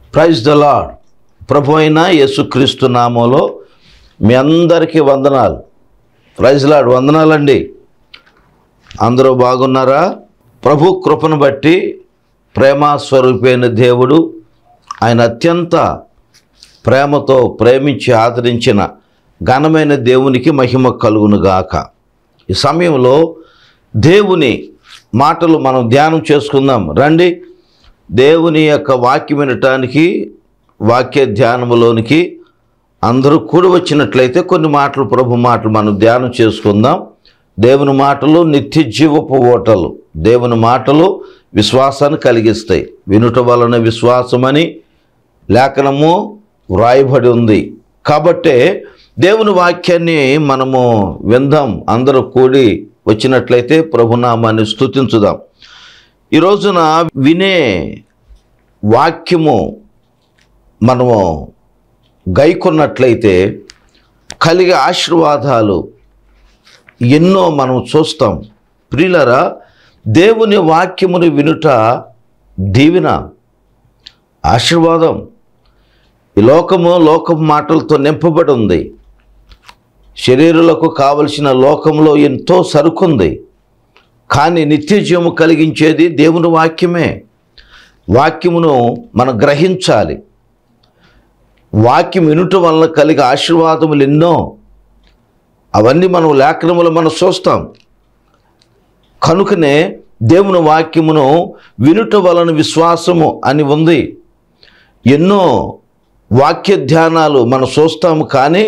Praise the lord ప్రభు అయిన యేసుక్రీస్తు నామంలో మీ అందరికీ వందనాలు ప్రైజ్ లాడ్ వందనాలండి అందరూ బాగున్నారా ప్రభు కృపను బట్టి ప్రేమ స్వరూపైన దేవుడు ఆయన అత్యంత ప్రేమతో ప్రేమించి ఆదరించిన ఘనమైన దేవునికి మహిమ కలుగునుగాక ఈ సమయంలో దేవుని మాటలు మనం ధ్యానం చేసుకుందాం రండి దేవుని యొక్క వాక్యం వినటానికి వాక్య ధ్యానములోనికి అందరూ కూడి వచ్చినట్లయితే కొన్ని మాటలు ప్రభు మాటలు మనం ధ్యానం చేసుకుందాం దేవుని మాటలు నిత్య జీవపు ఓటలు దేవుని మాటలు విశ్వాసాన్ని కలిగిస్తాయి వినుట వలన విశ్వాసమని లేఖనము వ్రాయబడి ఉంది కాబట్టే దేవుని వాక్యాన్ని మనము విందాం అందరూ కూడి వచ్చినట్లయితే ప్రభునామాన్ని స్తుతించుదాం ఈ రోజున వినే వాక్యము మనము గైకొన్నట్లయితే కలిగే ఆశీర్వాదాలు ఎన్నో మనం చూస్తాం ప్రియులరా దేవుని వాక్యమును వినుట దీవెన ఆశీర్వాదం ఈ లోకము లోకపు మాటలతో నింపబడి ఉంది శరీరులకు కావలసిన లోకంలో ఎంతో సరుకుంది కానీ నిత్య జీవము కలిగించేది దేవుని వాక్యమే వాక్యమును మనం గ్రహించాలి వాక్యం వినుట వలన కలిగే ఆశీర్వాదములు ఎన్నో అవన్నీ మనం లేఖనములు మనం చూస్తాం కనుకనే దేవుని వాక్యమును వినుట వలన విశ్వాసము అని ఉంది ఎన్నో వాక్య ధ్యానాలు మనం చూస్తాము కానీ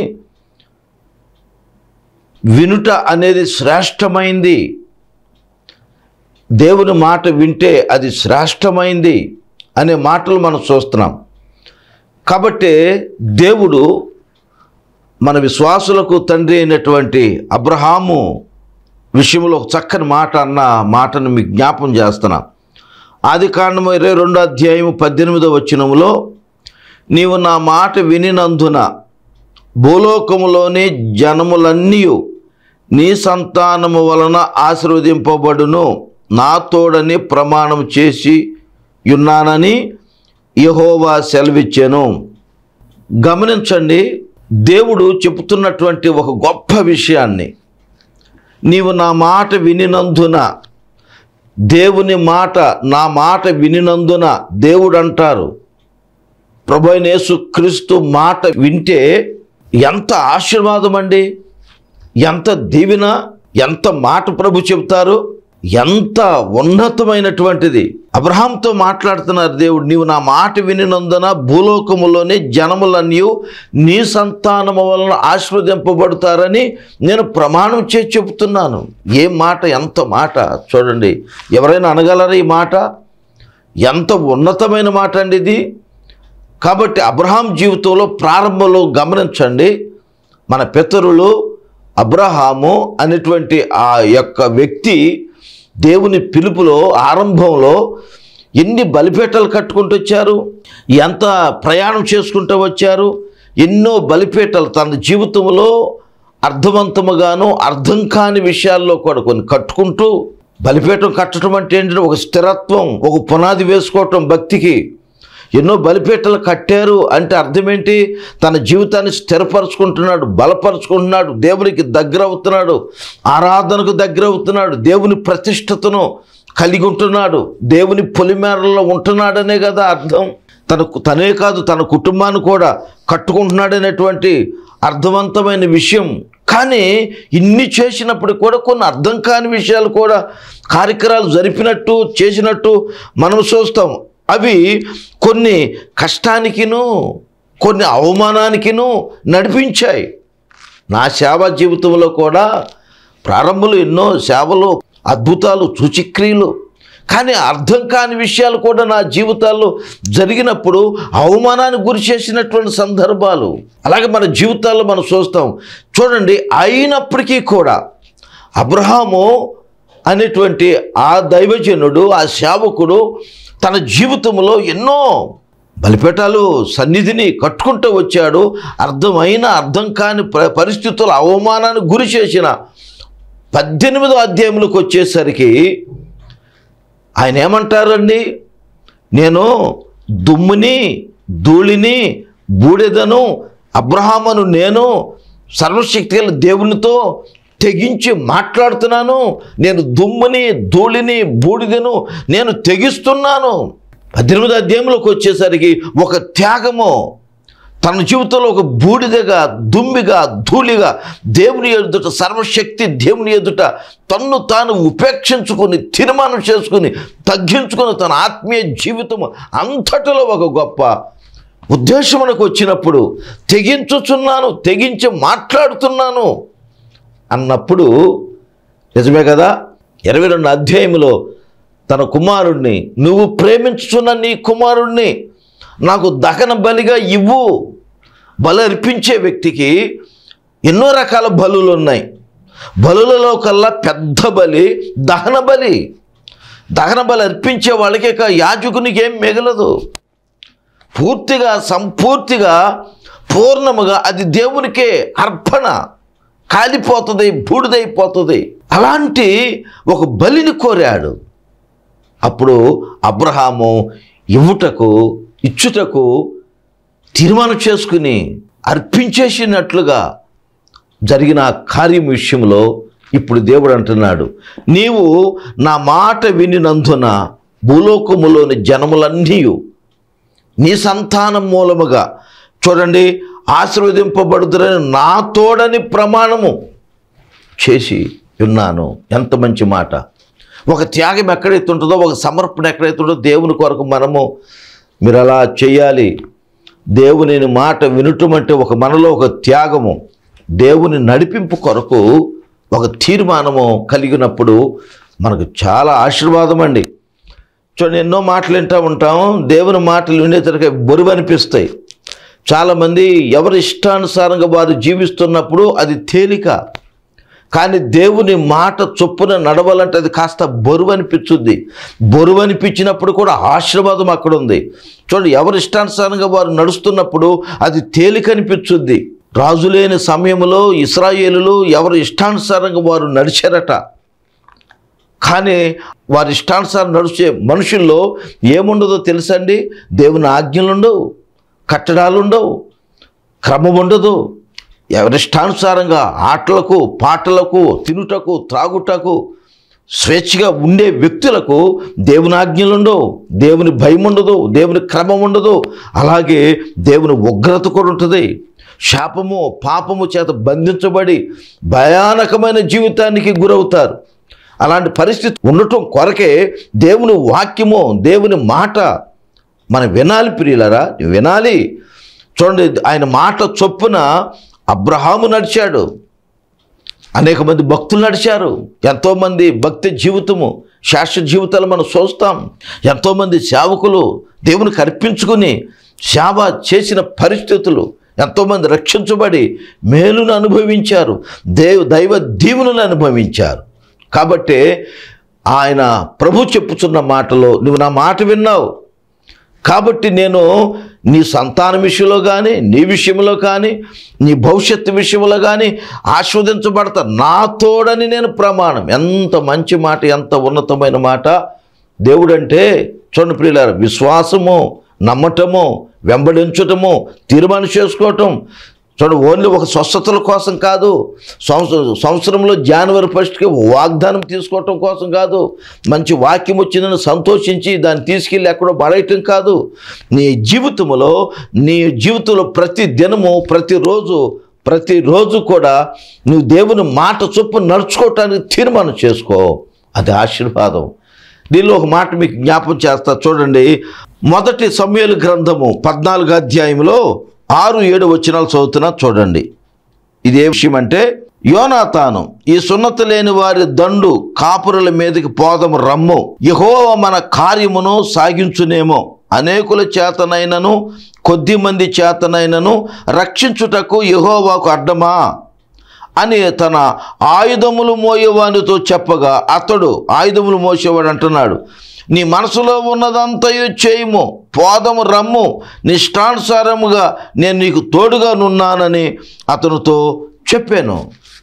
వినుట అనేది శ్రేష్టమైంది దేవుని మాట వింటే అది శ్రేష్టమైంది అనే మాటలు మనం చూస్తున్నాం కాబట్టి దేవుడు మన విశ్వాసులకు తండ్రి అయినటువంటి అబ్రహాము విషయంలో ఒక చక్కని మాట అన్న మాటను మీకు జ్ఞాపం చేస్తున్నా ఆది కాండము ఇరవై రెండో అధ్యాయం పద్దెనిమిదో వచ్చినములో నీవు నా మాట వినినందున భూలోకములోని జనములన్నీ నీ సంతానము వలన ఆశీర్వదింపబడును నా తోడని ప్రమాణం చేసి ఉన్నానని యహోవా సెలవిచ్చాను గమనించండి దేవుడు చెబుతున్నటువంటి ఒక గొప్ప విషయాన్ని నీవు నా మాట వినినందున దేవుని మాట నా మాట వినినందున దేవుడు అంటారు ప్రభు అయిన యేసుక్రీస్తు మాట వింటే ఎంత ఆశీర్వాదం అండి ఎంత దీవెన ఎంత మాట ప్రభు చెబుతారు ఎంత ఉన్నతమైనటువంటిది అబ్రహాంతో మాట్లాడుతున్నారు దేవుడు నీవు నా మాట వినినందున భూలోకములోని జనములన్నీ నీ సంతానము వలన ఆశీర్వదింపబడతారని నేను ప్రమాణం చేసి చెబుతున్నాను ఏ మాట ఎంత మాట చూడండి ఎవరైనా అనగలరా ఈ మాట ఎంత ఉన్నతమైన మాట అండి ఇది కాబట్టి అబ్రహాం జీవితంలో ప్రారంభంలో గమనించండి మన పితరులు అబ్రహాము అనేటువంటి ఆ యొక్క వ్యక్తి దేవుని పిలుపులో ఆరంభంలో ఎన్ని బలిపేటలు కట్టుకుంటూ వచ్చారు ఎంత ప్రయాణం చేసుకుంటూ వచ్చారు ఎన్నో బలిపేటలు తన జీవితంలో అర్థవంతముగాను అర్థం కాని విషయాల్లో కూడా కొన్ని కట్టుకుంటూ బలిపీఠం కట్టడం అంటే ఏంటంటే ఒక స్థిరత్వం ఒక పునాది వేసుకోవటం భక్తికి ఎన్నో బలిపీటలు కట్టారు అంటే అర్థం ఏంటి తన జీవితాన్ని స్థిరపరచుకుంటున్నాడు బలపరుచుకుంటున్నాడు దేవునికి దగ్గర అవుతున్నాడు ఆరాధనకు దగ్గర అవుతున్నాడు దేవుని ప్రతిష్టతను కలిగి ఉంటున్నాడు దేవుని పొలిమేరలో ఉంటున్నాడనే కదా అర్థం తనకు తనే కాదు తన కుటుంబాన్ని కూడా కట్టుకుంటున్నాడనేటువంటి అర్థవంతమైన విషయం కానీ ఇన్ని చేసినప్పుడు కూడా కొన్ని అర్థం కాని విషయాలు కూడా కార్యక్రమాలు జరిపినట్టు చేసినట్టు మనం చూస్తాం అవి కొన్ని కష్టానికిను కొన్ని అవమానానికిను నడిపించాయి నా సేవా జీవితంలో కూడా ప్రారంభంలో ఎన్నో సేవలు అద్భుతాలు సూచిక్రియలు కానీ అర్థం కాని విషయాలు కూడా నా జీవితాల్లో జరిగినప్పుడు అవమానానికి గురి చేసినటువంటి సందర్భాలు అలాగే మన జీవితాల్లో మనం చూస్తాం చూడండి అయినప్పటికీ కూడా అబ్రహాము అనేటువంటి ఆ దైవజనుడు ఆ సేవకుడు తన జీవితంలో ఎన్నో బలిపేటాలు సన్నిధిని కట్టుకుంటూ వచ్చాడు అర్థమైన అర్థం కాని ప- పరిస్థితుల అవమానానికి గురి చేసిన పద్దెనిమిదో అధ్యాయంలోకి వచ్చేసరికి ఆయన ఏమంటారండి నేను దుమ్ముని ధూళిని బూడిదను అబ్రహామును నేను సర్వశక్తి గల దేవునితో తెగించి మాట్లాడుతున్నాను నేను దుమ్ముని ధూళిని బూడిదను నేను తెగిస్తున్నాను పద్దెనిమిది అధ్యాయంలోకి వచ్చేసరికి ఒక త్యాగము తన జీవితంలో ఒక బూడిదగా దుమ్మిగా ధూళిగా దేవుని ఎదుట సర్వశక్తి దేవుని ఎదుట తన్ను తాను ఉపేక్షించుకుని తీర్మానం చేసుకుని తగ్గించుకుని తన ఆత్మీయ జీవితం అంతటిలో ఒక గొప్ప ఉద్దేశమునకు వచ్చినప్పుడు తెగించుచున్నాను తెగించి మాట్లాడుతున్నాను అన్నప్పుడు నిజమే కదా ఇరవై రెండు అధ్యాయంలో తన కుమారుణ్ణి నువ్వు ప్రేమించుచున్న నీ కుమారుణ్ణి నాకు దహన బలిగా ఇవ్వు బలి అర్పించే వ్యక్తికి ఎన్నో రకాల బలులు ఉన్నాయి బలులలో కల్లా పెద్ద బలి దహన బలి దహన బలి అర్పించే వాళ్ళకి ఇక యాజకునికి ఏం మిగలదు పూర్తిగా సంపూర్తిగా పూర్ణముగా అది దేవునికే అర్పణ కాలిపోతుంది బూడిదైపోతుంది అలాంటి ఒక బలిని కోరాడు అప్పుడు అబ్రహాము ఇవ్వుటకు ఇచ్చుటకు తీర్మానం చేసుకుని అర్పించేసినట్లుగా జరిగిన ఆ కార్యం విషయంలో ఇప్పుడు దేవుడు అంటున్నాడు నీవు నా మాట వినినందున భూలోకములోని జనములన్నీ నీ సంతానం మూలముగా చూడండి ఆశీర్వదింపబడుతురని నా తోడని ప్రమాణము చేసి ఉన్నాను ఎంత మంచి మాట ఒక త్యాగం ఎక్కడైతే ఉంటుందో ఒక సమర్పణ ఎక్కడైతే ఉంటుందో దేవుని కొరకు మనము మీరు అలా చేయాలి దేవుని మాట వినటం అంటే ఒక మనలో ఒక త్యాగము దేవుని నడిపింపు కొరకు ఒక తీర్మానము కలిగినప్పుడు మనకు చాలా ఆశీర్వాదం అండి చూడండి ఎన్నో మాటలు వింటూ ఉంటాం దేవుని మాటలు వినేసరికి బరువు అనిపిస్తాయి చాలామంది ఎవరి ఇష్టానుసారంగా వారు జీవిస్తున్నప్పుడు అది తేలిక కానీ దేవుని మాట చొప్పున నడవాలంటే అది కాస్త బరువు అనిపించుద్ది బరువు అనిపించినప్పుడు కూడా ఆశీర్వాదం అక్కడ ఉంది చూడండి ఎవరి ఇష్టానుసారంగా వారు నడుస్తున్నప్పుడు అది తేలిక అనిపించుద్ది రాజులేని సమయంలో ఇస్రాయేలులు ఎవరి ఇష్టానుసారంగా వారు నడిచారట కానీ వారి ఇష్టానుసారం నడిచే మనుషుల్లో ఏముండదో తెలుసండి దేవుని ఆజ్ఞలు ఉండవు కట్టడాలు ఉండవు క్రమం ఉండదు ఎవరిష్టానుసారంగా ఆటలకు పాటలకు తినుటకు త్రాగుటకు స్వేచ్ఛగా ఉండే వ్యక్తులకు దేవుని ఆజ్ఞలు ఉండవు దేవుని భయం ఉండదు దేవుని క్రమం ఉండదు అలాగే దేవుని ఉగ్రత కూడా ఉంటుంది శాపము పాపము చేత బంధించబడి భయానకమైన జీవితానికి గురవుతారు అలాంటి పరిస్థితి ఉండటం కొరకే దేవుని వాక్యము దేవుని మాట మనం వినాలి ప్రియులరా వినాలి చూడండి ఆయన మాట చొప్పున అబ్రహాము నడిచాడు అనేక మంది భక్తులు నడిచారు ఎంతోమంది భక్తి జీవితము శాశ్వత జీవితాలు మనం చూస్తాం ఎంతోమంది సేవకులు దేవునికి అర్పించుకుని సేవ చేసిన పరిస్థితులు ఎంతోమంది రక్షించబడి మేలును అనుభవించారు దేవ్ దైవ దీవులను అనుభవించారు కాబట్టి ఆయన ప్రభు చెప్పుచున్న మాటలో నువ్వు నా మాట విన్నావు కాబట్టి నేను నీ సంతాన విషయంలో కానీ నీ విషయంలో కానీ నీ భవిష్యత్తు విషయంలో కానీ ఆస్వాదించబడతా నా తోడని నేను ప్రమాణం ఎంత మంచి మాట ఎంత ఉన్నతమైన మాట దేవుడంటే చూడండి ప్రియులారు విశ్వాసము నమ్మటము వెంబడించటము తీర్మానం చేసుకోవటం చూడండి ఓన్లీ ఒక స్వస్థతల కోసం కాదు సంవత్సరం సంవత్సరంలో జనవరి ఫస్ట్కి వాగ్దానం తీసుకోవటం కోసం కాదు మంచి వాక్యం వచ్చిందని సంతోషించి దాన్ని తీసుకెళ్ళి ఎక్కడో పడేయటం కాదు నీ జీవితంలో నీ జీవితంలో ప్రతి దినము ప్రతిరోజు ప్రతిరోజు కూడా నువ్వు దేవుని మాట చొప్పున నడుచుకోవటానికి తీర్మానం చేసుకో అది ఆశీర్వాదం దీనిలో ఒక మాట మీకు జ్ఞాపం చేస్తా చూడండి మొదటి సమయాల గ్రంథము పద్నాలుగు అధ్యాయంలో ఆరు ఏడు వచనాలు చదువుతున్నా చూడండి ఇది ఏ విషయం అంటే యోనాతాను ఈ సున్నత లేని వారి దండు కాపురుల మీదకి పోదము రమ్ము యహోవ మన కార్యమును సాగించునేమో అనేకుల చేతనైనను కొద్ది మంది చేతనైనను రక్షించుటకు యహోవాకు అడ్డమా అని తన ఆయుధములు మోయేవానితో చెప్పగా అతడు ఆయుధములు మోసేవాడు అంటున్నాడు నీ మనసులో ఉన్నదంతయు చేయము పోదము రమ్ము నిష్టానుసారముగా నేను నీకు తోడుగా నున్నానని అతనితో చెప్పాను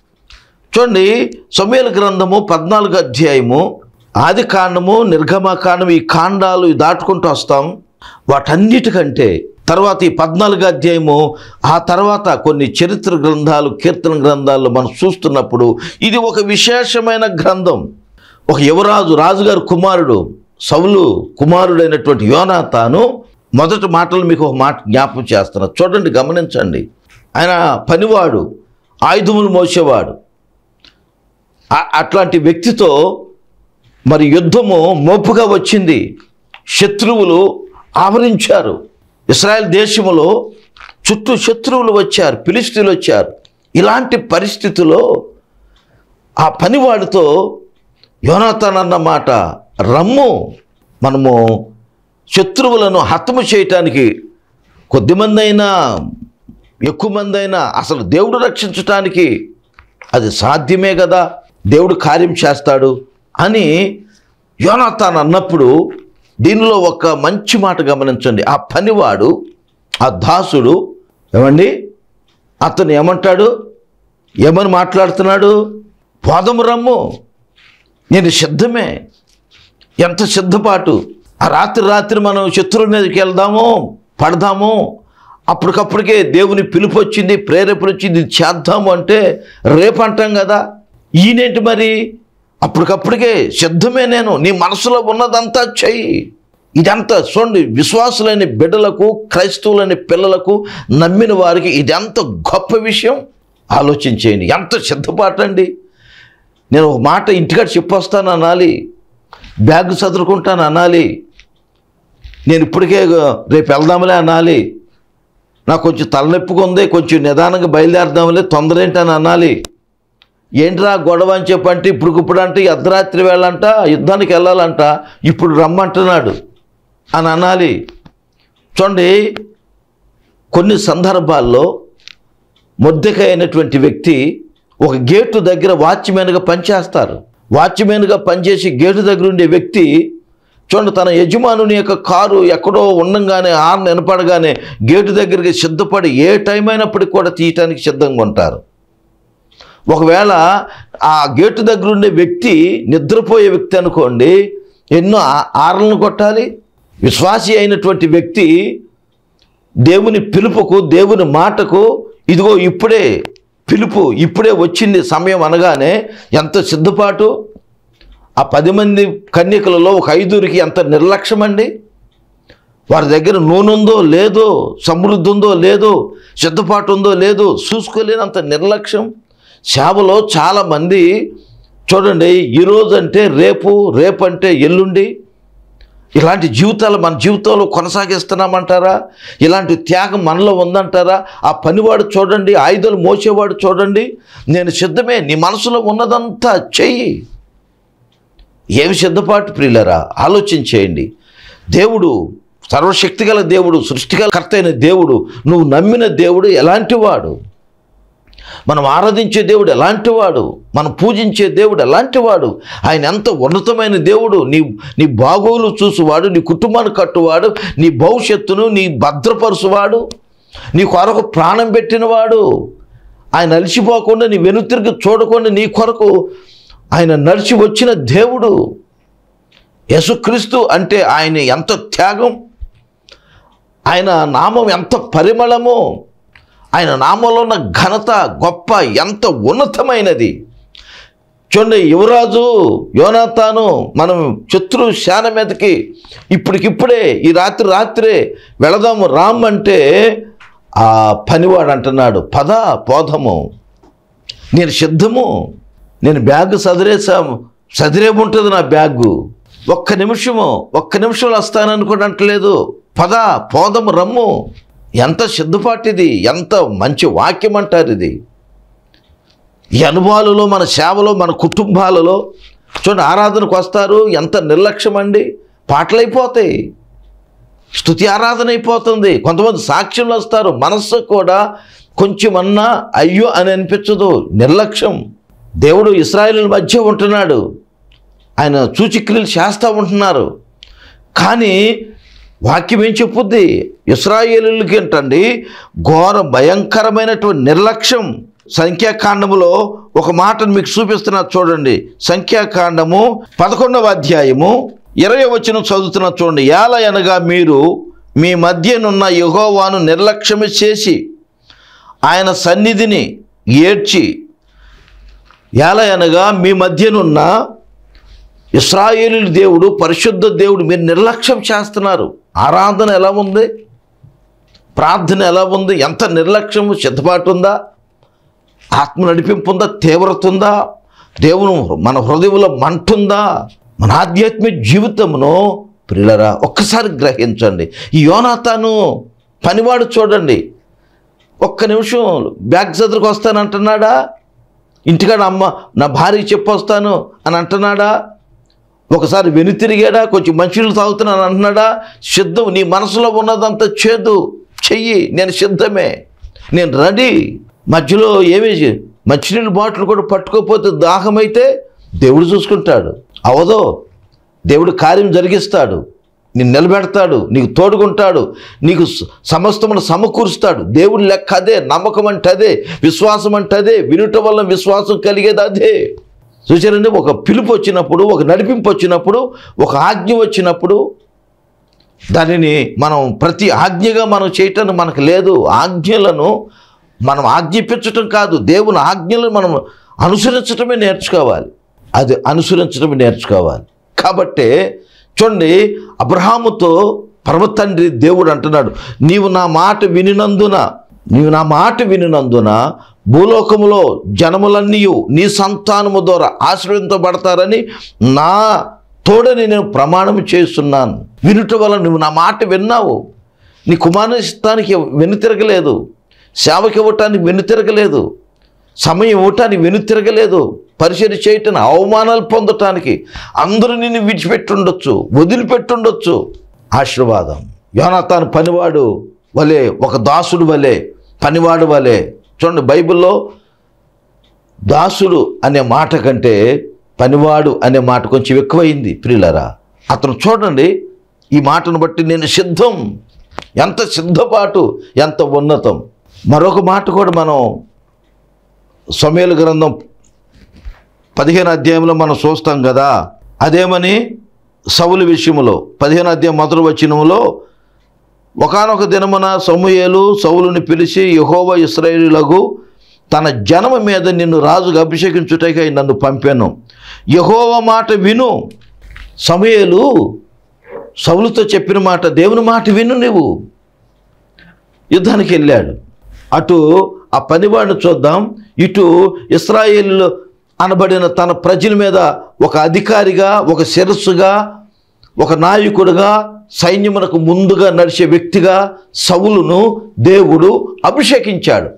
చూడండి సమయల గ్రంథము పద్నాలుగు అధ్యాయము ఆది కాండము నిర్గమ కాండము ఈ కాండాలు దాటుకుంటూ వస్తాం వాటన్నిటికంటే తర్వాత ఈ పద్నాలుగు అధ్యాయము ఆ తర్వాత కొన్ని చరిత్ర గ్రంథాలు కీర్తన గ్రంథాల్లో మనం చూస్తున్నప్పుడు ఇది ఒక విశేషమైన గ్రంథం ఒక యువరాజు రాజుగారి కుమారుడు సౌలు కుమారుడైనటువంటి యోనాతాను మొదటి మాటలు మీకు ఒక మాట జ్ఞాపకం చేస్తున్నా చూడండి గమనించండి ఆయన పనివాడు ఆయుధములు మోసేవాడు ఆ- అట్లాంటి వ్యక్తితో మరి యుద్ధము మోపుగా వచ్చింది శత్రువులు ఆవరించారు ఇస్రాయెల్ దేశములో చుట్టూ శత్రువులు వచ్చారు ఫిలిస్తీన్లు వచ్చారు ఇలాంటి పరిస్థితిలో ఆ పనివాడితో యోనాథన్ అన్న మాట రమ్ము మనము శత్రువులను హతము చేయటానికి కొద్దిమంది అయినా ఎక్కువ మంది అయినా అసలు దేవుడు రక్షించటానికి అది సాధ్యమే కదా దేవుడు కార్యం చేస్తాడు అని యోనాథాన్ అన్నప్పుడు దీనిలో ఒక మంచి మాట గమనించండి ఆ పనివాడు ఆ దాసుడు ఏమండి అతను ఏమంటాడు ఏమని మాట్లాడుతున్నాడు పోదము రమ్ము నేను సిద్ధమే ఎంత సిద్ధపాటు ఆ రాత్రి రాత్రి మనం శత్రువు మీదకి వెళ్దాము పడదాము అప్పటికప్పటికే దేవుని పిలుపు వచ్చింది ప్రేరేపణ వచ్చింది ఇది చేద్దాము అంటే రేపు అంటాం కదా ఈయనేంటి మరి అప్పటికప్పటికే సిద్ధమే నేను నీ మనసులో ఉన్నదంతా చెయ్యి ఇదంతా చూడండి విశ్వాసులైన బిడ్డలకు క్రైస్తవులైన పిల్లలకు నమ్మిన వారికి ఇదెంత గొప్ప విషయం ఆలోచించేయండి ఎంత సిద్ధపాటండి నేను ఒక మాట ఇంటికాడ చెప్పొస్తాను అనాలి బ్యాగ్ చదువుకుంటాను అనాలి నేను ఇప్పటికే రేపు వెళ్దాంలే అనాలి నాకు కొంచెం తలనొప్పిగా ఉంది కొంచెం నిదానంగా బయలుదేరదాంలే తొందర ఏంటని అనాలి ఏంట్రా గొడవ అని చెప్పంటే ఇప్పుడు ఇప్పుడు అంటే ఈ అర్ధరాత్రి వేళంట యుద్ధానికి వెళ్ళాలంట ఇప్పుడు రమ్మంటున్నాడు అని అనాలి చూడండి కొన్ని సందర్భాల్లో మొద్దెక అయినటువంటి వ్యక్తి ఒక గేటు దగ్గర వాచ్మెన్గా పనిచేస్తారు వాచ్మెన్గా పనిచేసి గేటు దగ్గర ఉండే వ్యక్తి చూడండి తన యజమానుని యొక్క కారు ఎక్కడో ఉండంగానే హార్న్ వినపడగానే గేటు దగ్గరికి సిద్ధపడి ఏ టైం అయినప్పటికీ కూడా తీయటానికి సిద్ధంగా ఉంటారు ఒకవేళ ఆ గేటు దగ్గర ఉండే వ్యక్తి నిద్రపోయే వ్యక్తి అనుకోండి ఎన్నో ఆ- ఆరలను కొట్టాలి విశ్వాసి అయినటువంటి వ్యక్తి దేవుని పిలుపుకు దేవుని మాటకు ఇదిగో ఇప్పుడే పిలుపు ఇప్పుడే వచ్చింది సమయం అనగానే ఎంత సిద్ధపాటు ఆ పది మంది కన్యకలలో ఒక ఐదుగురికి ఎంత నిర్లక్ష్యం అండి వారి దగ్గర నూనె ఉందో లేదో సమృద్ధి ఉందో లేదో సిద్ధపాటు ఉందో లేదో చూసుకోలేనంత నిర్లక్ష్యం సేవలో చాలామంది చూడండి ఈరోజు అంటే రేపు రేపు అంటే ఎల్లుండి ఇలాంటి జీవితాలు మన జీవితంలో కొనసాగిస్తున్నామంటారా ఇలాంటి త్యాగం మనలో ఉందంటారా ఆ పనివాడు చూడండి ఆయుధాలు మోసేవాడు చూడండి నేను సిద్ధమే నీ మనసులో ఉన్నదంతా చెయ్యి ఏమి సిద్ధపాటు ప్రియులరా ఆలోచించేయండి దేవుడు సర్వశక్తిగల దేవుడు సృష్టిగల కర్త అయిన దేవుడు నువ్వు నమ్మిన దేవుడు ఎలాంటి వాడు మనం ఆరాధించే దేవుడు ఎలాంటి వాడు మనం పూజించే దేవుడు ఎలాంటి వాడు ఆయన ఎంత ఉన్నతమైన దేవుడు నీ నీ బాగోలు చూసువాడు నీ కుటుంబాన్ని కట్టువాడు నీ భవిష్యత్తును నీ భద్రపరుచువాడు నీ కొరకు ప్రాణం పెట్టినవాడు ఆయన అలసిపోకుండా నీ వెనుతిరిగి చూడకుండా నీ కొరకు ఆయన నడిచి వచ్చిన దేవుడు యేసుక్రీస్తు అంటే ఆయన ఎంత త్యాగం ఆయన నామం ఎంత పరిమళము ఆయన నామంలో ఉన్న ఘనత గొప్ప ఎంత ఉన్నతమైనది చూడండి యువరాజు యోనాతాను మనం శత్రు శాన మీదకి ఇప్పటికిప్పుడే ఈ రాత్రి రాత్రే వెళదాము రామ్ అంటే ఆ పనివాడు అంటున్నాడు పద పోదము నేను సిద్ధము నేను బ్యాగ్ సదిరేసాము సదిరేముంటుంది నా బ్యాగు ఒక్క నిమిషము ఒక్క నిమిషంలో వస్తానని కూడా అంటలేదు పద పోదము రమ్ము ఎంత సిద్ధపాటు ఇది ఎంత మంచి వాక్యం అంటారు ఇది ఈ అనుభవాలలో మన సేవలో మన కుటుంబాలలో చూడండి ఆరాధనకు వస్తారు ఎంత నిర్లక్ష్యం అండి పాటలు అయిపోతాయి స్థుతి ఆరాధన అయిపోతుంది కొంతమంది సాక్ష్యంలో వస్తారు మనస్సు కూడా కొంచెమన్నా అయ్యో అని అనిపించదు నిర్లక్ష్యం దేవుడు ఇస్రాయేల్ మధ్య ఉంటున్నాడు ఆయన సూచిక్రియలు చేస్తూ ఉంటున్నారు కానీ వాక్యం ఏం చెప్పుద్ది ఇస్రాయేలులకి ఏంటండి ఘోర భయంకరమైనటువంటి నిర్లక్ష్యం సంఖ్యాకాండములో ఒక మాటను మీకు చూపిస్తున్నా చూడండి సంఖ్యాకాండము పదకొండవ అధ్యాయము ఇరవై వచ్చిన చదువుతున్న చూడండి ఎలా అనగా మీరు మీ మధ్యనున్న యెహోవాను నిర్లక్ష్యము చేసి ఆయన సన్నిధిని ఏడ్చి ఎలా అనగా మీ మధ్యనున్న ఇస్రాయేలు దేవుడు పరిశుద్ధ దేవుడు మీరు నిర్లక్ష్యం చేస్తున్నారు ఆరాధన ఎలా ఉంది ప్రార్థన ఎలా ఉంది ఎంత నిర్లక్ష్యము సిద్ధపాటు ఉందా ఆత్మ నడిపింపు ఉందా తీవ్రత ఉందా దేవుని మన హృదయంలో మంటుందా మన ఆధ్యాత్మిక జీవితమును ప్రియులరా ఒక్కసారి గ్రహించండి ఈ యోనాతాను పనివాడు చూడండి ఒక్క నిమిషం బ్యాగ్ చదువుకు వస్తానంటున్నాడా ఇంటికాడ అమ్మ నా భార్య చెప్పొస్తాను అని అంటున్నాడా ఒకసారి వెనుతిరిగాడా కొంచెం మంచినీళ్ళు తాగుతున్నాను అంటున్నాడా సిద్ధం నీ మనసులో ఉన్నదంతా చేదు చెయ్యి నేను సిద్ధమే నేను రెడీ మధ్యలో ఏమీ చే- మంచినీళ్ళ బాటిల్ కూడా పట్టుకోకపోతే దాహమైతే దేవుడు చూసుకుంటాడు అవదో దేవుడు కార్యం జరిగిస్తాడు నిన్ను నిలబెడతాడు నీకు తోడుకుంటాడు నీకు స- సమస్తమును సమకూరుస్తాడు దేవుడి లెక్క అదే నమ్మకం అంటే అదే విశ్వాసం అంటే అదే వినుట వల్ల విశ్వాసం కలిగేది అదే చూసారండి ఒక పిలుపు వచ్చినప్పుడు ఒక నడిపింపు వచ్చినప్పుడు ఒక ఆజ్ఞ వచ్చినప్పుడు దానిని మనం ప్రతి ఆజ్ఞగా మనం చేయటానికి మనకు లేదు ఆజ్ఞలను మనం ఆజ్ఞాపించటం కాదు దేవుని ఆజ్ఞలను మనం అనుసరించటమే నేర్చుకోవాలి అది అనుసరించడమే నేర్చుకోవాలి కాబట్టి చూడండి అబ్రహాముతో పర్వతండ్రి దేవుడు అంటున్నాడు నీవు నా మాట వినినందున నీవు నా మాట వినినందున భూలోకములో జనములన్నీ నీ సంతానము ద్వారా ఆశీర్వదించబడతారని నా తోడని నేను ప్రమాణం చేస్తున్నాను వినుట వల్ల నువ్వు నా మాట విన్నావు నీ కుమారస్థానికి వెనుతిరగలేదు సేవకి ఇవ్వటానికి వెనుతిరగలేదు సమయం ఇవ్వటానికి వెనుతిరగలేదు పరిచయం చేయటానికి అవమానాలు పొందటానికి అందరూ నిన్ను విడిచిపెట్టుండొచ్చు వదిలిపెట్టుండొచ్చు ఆశీర్వాదం యోనాతాను పనివాడు వలె ఒక దాసుడు వలె పనివాడు వలె చూడండి బైబిల్లో దాసుడు అనే మాట కంటే పనివాడు అనే మాట కొంచెం ఎక్కువైంది ప్రియులరా అతను చూడండి ఈ మాటను బట్టి నేను సిద్ధం ఎంత సిద్ధపాటు ఎంత ఉన్నతం మరొక మాట కూడా మనం సమయల గ్రంథం పదిహేను అధ్యాయంలో మనం చూస్తాం కదా అదేమని సవుల విషయంలో పదిహేను అధ్యాయం మొదటి వచనంలో ఒకానొక దినమున సమూయేలు సౌలుని పిలిచి యహోవ ఇస్రాయేలులకు తన జనమ మీద నిన్ను రాజుగా అభిషేకించుటకై నన్ను పంపాను యహోవ మాట విను సమూయేలు సౌలుతో చెప్పిన మాట దేవుని మాట విను నువ్వు యుద్ధానికి వెళ్ళాడు అటు ఆ పనివాడిని చూద్దాం ఇటు ఇస్రాయేల్ అనబడిన తన ప్రజల మీద ఒక అధికారిగా ఒక శిరస్సుగా ఒక నాయకుడిగా సైన్యమునకు ముందుగా నడిచే వ్యక్తిగా సవులును దేవుడు అభిషేకించాడు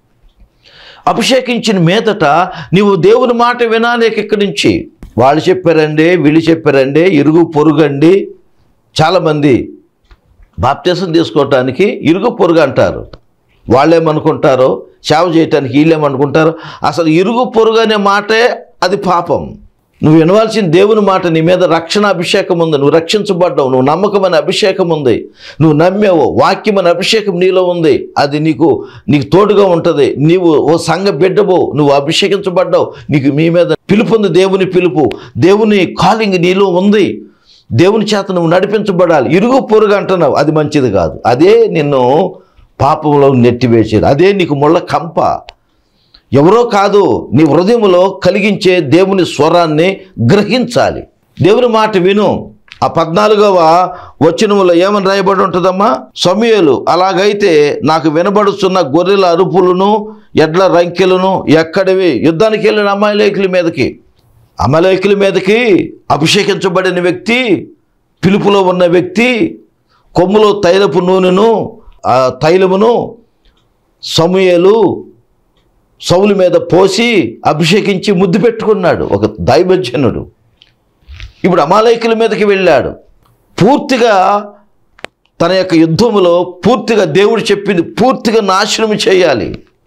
అభిషేకించిన మీదట నీవు దేవుని మాట వినాలేక ఇక్కడి నుంచి వాళ్ళు చెప్పారండి వీళ్ళు చెప్పారండి ఇరుగు పొరుగండి చాలామంది బాప్తీసం తీసుకోవటానికి ఇరుగు పొరుగు అంటారు వాళ్ళేమనుకుంటారో సేవ చేయటానికి వీళ్ళేమనుకుంటారో అసలు ఇరుగు పొరుగు అనే మాటే అది పాపం నువ్వు వినవలసిన దేవుని మాట నీ మీద రక్షణ అభిషేకం ఉంది నువ్వు రక్షించబడ్డావు నువ్వు నమ్మకమైన అభిషేకం ఉంది నువ్వు నమ్మావు వాక్యమైన అభిషేకం నీలో ఉంది అది నీకు నీకు తోడుగా ఉంటుంది నీవు ఓ సంఘ బిడ్డవు నువ్వు అభిషేకించబడ్డావు నీకు మీ మీద పిలుపు ఉంది దేవుని పిలుపు దేవుని కాలింగ్ నీలో ఉంది దేవుని చేత నువ్వు నడిపించబడాలి ఇరుగు పొరుగు అంటున్నావు అది మంచిది కాదు అదే నిన్ను పాపంలో నెట్టివేసేది అదే నీకు ముళ్ళ కంప ఎవరో కాదు నీ హృదయంలో కలిగించే దేవుని స్వరాన్ని గ్రహించాలి దేవుని మాట విను ఆ పద్నాలుగవ వచనములో ఏమని రాయబడి ఉంటుందమ్మా సమయలు అలాగైతే నాకు వినబడుతున్న గొర్రెల అరుపులను ఎడ్ల రంకెలను ఎక్కడివి యుద్ధానికి వెళ్ళిన అమాయలేకుల మీదకి అమలేకుల మీదకి అభిషేకించబడిన వ్యక్తి పిలుపులో ఉన్న వ్యక్తి కొమ్ములో తైలపు నూనెను ఆ తైలమును సమూయేలు సౌలు మీద పోసి అభిషేకించి ముద్దు పెట్టుకున్నాడు ఒక దైవజనుడు ఇప్పుడు అమాలయకుల మీదకి వెళ్ళాడు పూర్తిగా తన యొక్క యుద్ధములో పూర్తిగా దేవుడు చెప్పింది పూర్తిగా నాశనం చేయాలి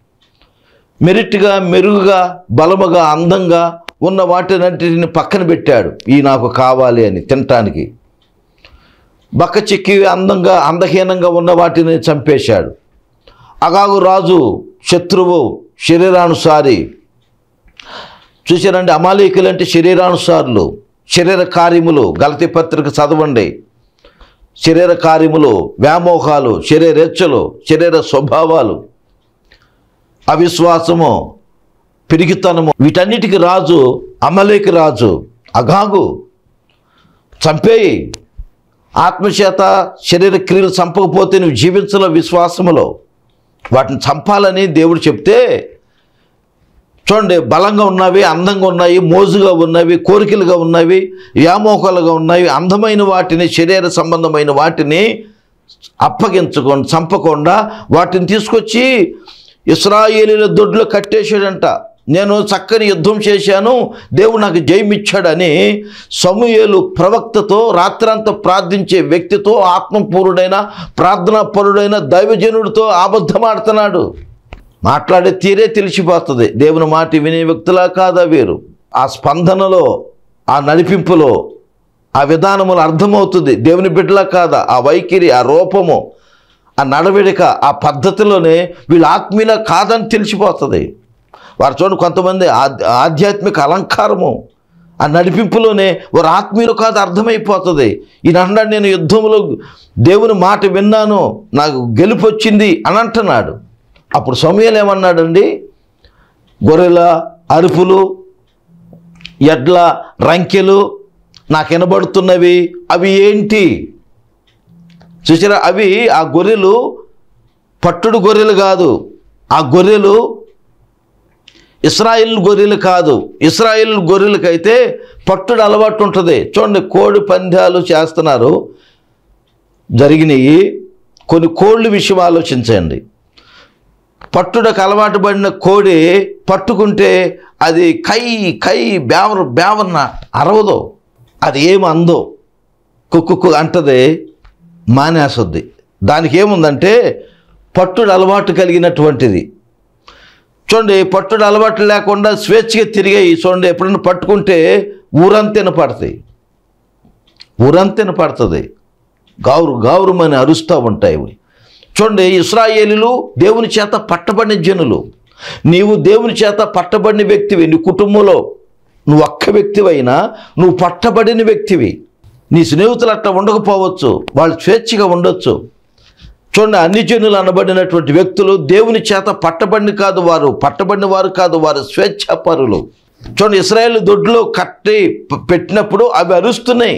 మెరిట్గా మెరుగుగా బలముగా అందంగా ఉన్న వాటినన్నిటిని పక్కన పెట్టాడు ఈ నాకు కావాలి అని తినటానికి బక్క చిక్కి అందంగా అందహీనంగా ఉన్న వాటిని చంపేశాడు అగాగు రాజు శత్రువు శరీరానుసారి చూసారండి అమాలీకులు అంటే శరీరానుసారులు శరీర కార్యములు గలతి పత్రిక చదవండి శరీర కార్యములు వ్యామోహాలు శరీరెచ్చలు శరీర స్వభావాలు అవిశ్వాసము పిరిగితనము వీటన్నిటికి రాజు అమలేకి రాజు అగాగు చంపేయి ఆత్మచేత శరీర క్రియలు చంపకపోతే నువ్వు జీవించలో విశ్వాసములో వాటిని చంపాలని దేవుడు చెప్తే చూడండి బలంగా ఉన్నవి అందంగా ఉన్నాయి మోజుగా ఉన్నవి కోరికలుగా ఉన్నవి వ్యామోహాలుగా ఉన్నవి అందమైన వాటిని శరీర సంబంధమైన వాటిని అప్పగించకుండా చంపకుండా వాటిని తీసుకొచ్చి ఇస్రాయేలీల దొడ్లో కట్టేశాడంట నేను చక్కని యుద్ధం చేశాను దేవుడు నాకు జయమిచ్చాడని సమూయేలు ప్రవక్తతో రాత్రంతా ప్రార్థించే వ్యక్తితో ఆత్మపూరుడైన ప్రార్థనాపరుడైన దైవజనుడితో అబద్ధమాడుతున్నాడు మాట్లాడే తీరే తెలిసిపోతుంది దేవుని మాట వినే వ్యక్తులా కాదా వీరు ఆ స్పందనలో ఆ నడిపింపులో ఆ విధానములు అర్థమవుతుంది దేవుని బిడ్డలా కాదా ఆ వైఖరి ఆ రూపము ఆ నడవడిక ఆ పద్ధతిలోనే వీళ్ళు ఆత్మీయుల కాదని తెలిసిపోతుంది వారు చూడండి కొంతమంది ఆధ్య- ఆధ్యాత్మిక అలంకారము ఆ నడిపింపులోనే వారు ఆత్మీయులు కాదు అర్థమైపోతుంది ఈయన అన్నాడు నేను యుద్ధంలో దేవుని మాట విన్నాను నాకు గెలుపు వచ్చింది అని అంటున్నాడు అప్పుడు సమయాలు ఏమన్నాడండి గొర్రెల అరుపులు ఎడ్ల రంకెలు నాకు వినబడుతున్నవి అవి ఏంటి చూసారా అవి ఆ గొర్రెలు పట్టుడు గొర్రెలు కాదు ఆ గొర్రెలు ఇస్రాయిల్ గొర్రెలు కాదు ఇస్రాయిల్ గొర్రెలకైతే పట్టుడు అలవాటు ఉంటుంది చూడండి కోడి పందాలు చేస్తున్నారు జరిగినాయి కొన్ని కోళ్ళ విషయం ఆలోచించండి పట్టుడకు అలవాటు పడిన కోడి పట్టుకుంటే అది కై కై బేవర బేవరన అరవదో అది ఏమి అందో కుక్కు అంటది మానేస్తుంది దానికి ఏముందంటే పట్టుడు అలవాటు కలిగినటువంటిది చూడండి పట్టుడు అలవాటు లేకుండా స్వేచ్ఛగా తిరిగాయి చూడండి ఎప్పుడైనా పట్టుకుంటే ఊరంతెన పడతాయి ఊరంతెన పడుతుంది గావురు గావురుమని అరుస్తూ ఉంటాయి ఇవి. చూడండి ఇస్రాయేలీలు దేవుని చేత పట్టబడిన జనులు నీవు దేవుని చేత పట్టబడిన వ్యక్తివి నీ కుటుంబంలో నువ్వు ఒక్క వ్యక్తివైనా నువ్వు పట్టబడిన వ్యక్తివి నీ స్నేహితులు అట్లా ఉండకపోవచ్చు వాళ్ళు స్వేచ్ఛగా ఉండొచ్చు చూడండి అన్ని జనులు అనబడినటువంటి వ్యక్తులు దేవుని చేత పట్టబడిన కాదు వారు పట్టబడిన వారు కాదు వారు స్వేచ్ఛాపరులు చూడండి ఇస్రాయేల్ దొడ్లో కట్టి ప- పెట్టినప్పుడు అవి అరుస్తున్నాయి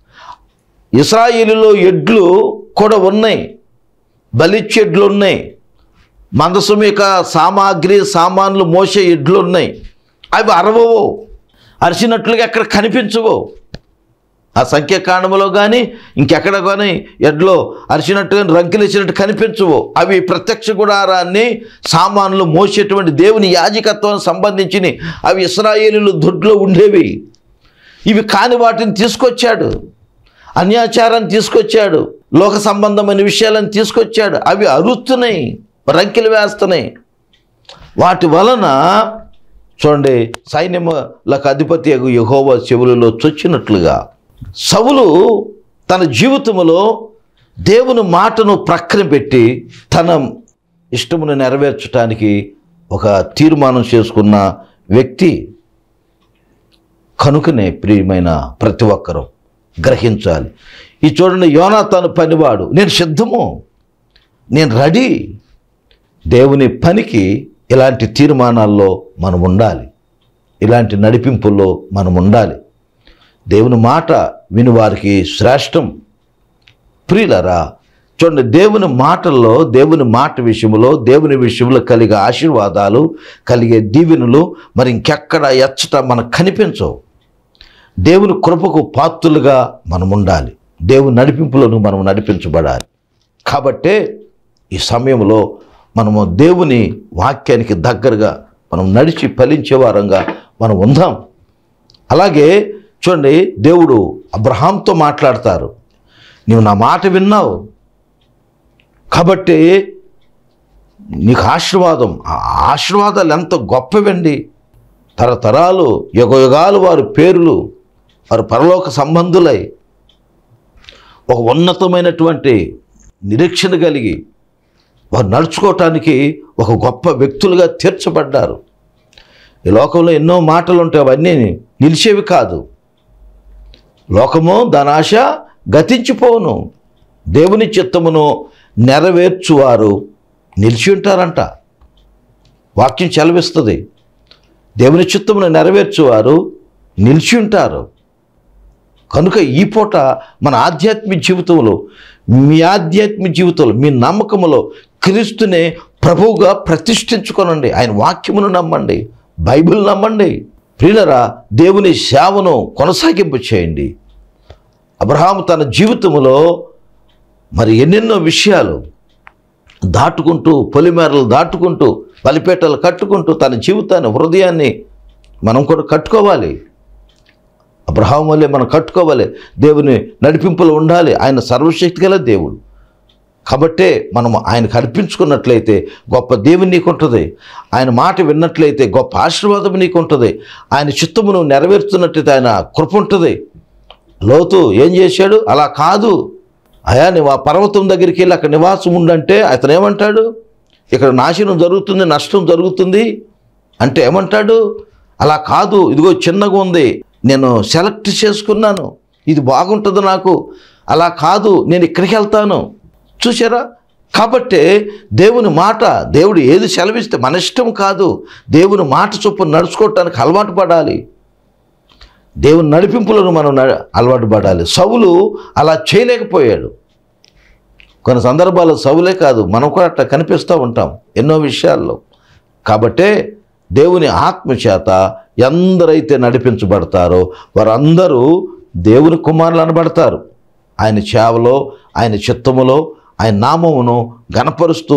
ఇస్రాయేలులో ఎడ్లు కూడా ఉన్నాయి బలిచ్చే ఎడ్లు ఉన్నాయి మందసం యొక్క సామాగ్రి సామాన్లు మోసే ఎడ్లు ఉన్నాయి అవి అరవవు అరిచినట్లుగా ఎక్కడ కనిపించవు ఆ సంఖ్యాకాండములో కానీ ఇంకెక్కడ కానీ ఎడ్లో అరిచినట్టుగా రంకిలేసినట్టు కనిపించవు అవి ప్రత్యక్ష గుడారాన్ని సామాన్లు మోసేటువంటి దేవుని యాజకత్వానికి సంబంధించిన అవి ఇస్రాయేలీలు దొడ్లో ఉండేవి ఇవి కాని వాటిని తీసుకొచ్చాడు అన్యాచారాన్ని తీసుకొచ్చాడు లోక సంబంధమైన విషయాలను తీసుకొచ్చాడు అవి అరుస్తున్నాయి రంకెలు వేస్తున్నాయి వాటి వలన చూడండి సైన్యములకు అధిపతి అగు యహోవా చెవులలో చొచ్చినట్లుగా సవులు తన జీవితంలో దేవుని మాటను ప్రక్కన పెట్టి తన ఇష్టమును నెరవేర్చడానికి ఒక తీర్మానం చేసుకున్న వ్యక్తి కనుకనే ప్రియమైన ప్రతి ఒక్కరూ గ్రహించాలి ఈ చూడండి యోనాతాను పనివాడు నేను సిద్ధము నేను రెడీ దేవుని పనికి ఇలాంటి తీర్మానాల్లో మనం ఉండాలి ఇలాంటి నడిపింపుల్లో మనం ఉండాలి దేవుని మాట విని వారికి శ్రేష్టం ప్రియులరా చూడండి దేవుని మాటల్లో దేవుని మాట విషయంలో దేవుని విషయంలో కలిగే ఆశీర్వాదాలు కలిగే దీవెనలు మరి ఇంకెక్కడ ఎచ్చట మనకు కనిపించవు దేవుని కృపకు పాత్రులుగా మనం ఉండాలి దేవుని నడిపింపులను మనం నడిపించబడాలి కాబట్టే ఈ సమయంలో మనము దేవుని వాక్యానికి దగ్గరగా మనం నడిచి ఫలించే వారంగా మనం ఉందాం అలాగే చూడండి దేవుడు అబ్రహాంతో మాట్లాడతారు నీవు నా మాట విన్నావు కాబట్టి నీకు ఆశీర్వాదం ఆ ఆశీర్వాదాలు ఎంత గొప్పవండి తరతరాలు యుగయుగాలు వారి పేర్లు వారు పరలోక సంబంధులై ఒక ఉన్నతమైనటువంటి నిరీక్షణ కలిగి వారు నడుచుకోవటానికి ఒక గొప్ప వ్యక్తులుగా తీర్చబడ్డారు ఈ లోకంలో ఎన్నో మాటలు ఉంటాయి అవన్నీ నిలిచేవి కాదు లోకము దాని ఆశ గతించిపోవును దేవుని చిత్తమును నెరవేర్చువారు నిలిచి ఉంటారంట వాక్యం చెలవిస్తుంది దేవుని చిత్తమును నెరవేర్చువారు నిలిచి ఉంటారు కనుక ఈ పూట మన ఆధ్యాత్మిక జీవితంలో మీ ఆధ్యాత్మిక జీవితంలో మీ నమ్మకములో క్రీస్తునే ప్రభువుగా ప్రతిష్ఠించుకోనండి ఆయన వాక్యమును నమ్మండి బైబిల్ నమ్మండి ప్రియులరా దేవుని సేవను కొనసాగింపు చేయండి అబ్రహాము తన జీవితంలో మరి ఎన్నెన్నో విషయాలు దాటుకుంటూ పొలిమేరలు దాటుకుంటూ బలిపేటలు కట్టుకుంటూ తన జీవితాన్ని హృదయాన్ని మనం కూడా కట్టుకోవాలి అబ్రహాం వల్లే మనం కట్టుకోవాలి దేవుని నడిపింపులు ఉండాలి ఆయన సర్వశక్తి గల దేవుడు కాబట్టే మనం ఆయనకు అర్పించుకున్నట్లయితే గొప్ప దేవుని నీకు ఉంటుంది ఆయన మాట విన్నట్లయితే గొప్ప ఆశీర్వాదం నీకు ఉంటుంది ఆయన చిత్తమును నెరవేరుస్తున్నట్లయితే ఆయన కృప ఉంటుంది లోతు ఏం చేశాడు అలా కాదు అయా నువ్వు ఆ పర్వతం దగ్గరికి వెళ్ళి అక్కడ నివాసం ఉండంటే అతను ఏమంటాడు ఇక్కడ నాశనం జరుగుతుంది నష్టం జరుగుతుంది అంటే ఏమంటాడు అలా కాదు ఇదిగో చిన్నగా ఉంది నేను సెలెక్ట్ చేసుకున్నాను ఇది బాగుంటుంది నాకు అలా కాదు నేను ఇక్కడికి వెళ్తాను చూసారా కాబట్టే దేవుని మాట దేవుడు ఏది సెలవిస్తే మన ఇష్టం కాదు దేవుని మాట చొప్పున నడుచుకోవటానికి అలవాటు పడాలి దేవుని నడిపింపులను మనం న- అలవాటు పడాలి సౌలు అలా చేయలేకపోయాడు కొన్ని సందర్భాల్లో సౌలే కాదు మనం కూడా అట్లా కనిపిస్తూ ఉంటాం ఎన్నో విషయాల్లో కాబట్టే దేవుని ఆత్మ చేత ఎందరైతే నడిపించబడతారో వారందరూ దేవుని కుమారులు అనబడతారు ఆయన చేవలో ఆయన చిత్తములో ఆయన నామమును గణపరుస్తూ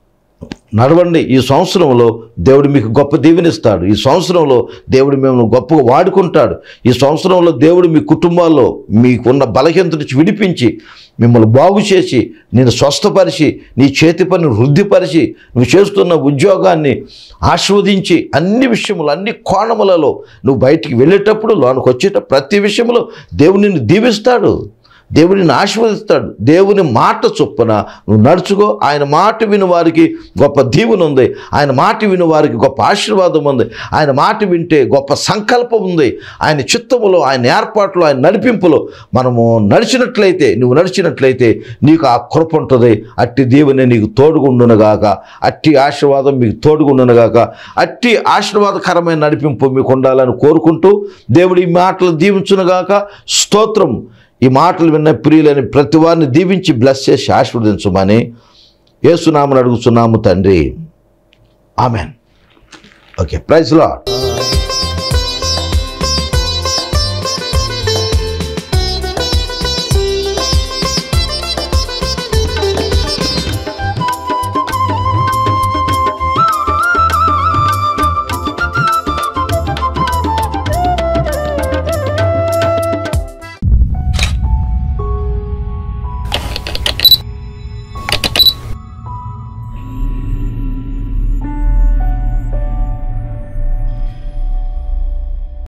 నడవండి ఈ సంవత్సరంలో దేవుడు మీకు గొప్ప దీవెనిస్తాడు ఈ సంవత్సరంలో దేవుడు మిమ్మల్ని గొప్పగా వాడుకుంటాడు ఈ సంవత్సరంలో దేవుడు మీ కుటుంబాల్లో మీకున్న బలహీనత నుంచి విడిపించి మిమ్మల్ని బాగు చేసి నేను స్వస్థపరిచి నీ చేతి పని వృద్ధిపరిచి నువ్వు చేస్తున్న ఉద్యోగాన్ని ఆస్వాదించి అన్ని విషయములు అన్ని కోణములలో నువ్వు బయటికి వెళ్ళేటప్పుడు లోనికి వచ్చేటప్పుడు ప్రతి విషయంలో దేవుడు నిన్ను దీవిస్తాడు దేవుడిని ఆశీర్వదిస్తాడు దేవుని మాట చొప్పున నువ్వు నడుచుకో ఆయన మాట విని వారికి గొప్ప దీవెన ఉంది ఆయన మాట విని వారికి గొప్ప ఆశీర్వాదం ఉంది ఆయన మాట వింటే గొప్ప సంకల్పం ఉంది ఆయన చిత్తములో ఆయన ఏర్పాట్లో ఆయన నడిపింపులో మనము నడిచినట్లయితే నువ్వు నడిచినట్లయితే నీకు ఆ కృప ఉంటుంది అట్టి దీవెని నీకు తోడుగుండునుగాక అట్టి ఆశీర్వాదం మీకు తోడుగుండునుగాక అట్టి ఆశీర్వాదకరమైన నడిపింపు మీకు ఉండాలని కోరుకుంటూ దేవుడి ఈ మాటలు దీవించునుగాక స్తోత్రం ఈ మాటలు విన్న ప్రియులని ప్రతి వారిని దీవించి బ్లెస్ చేసి ఆశీర్వదించమని యేసునామని అడుగుతున్నాము తండ్రి ఆమెన్ ఓకే ప్రైజ్ లాడ్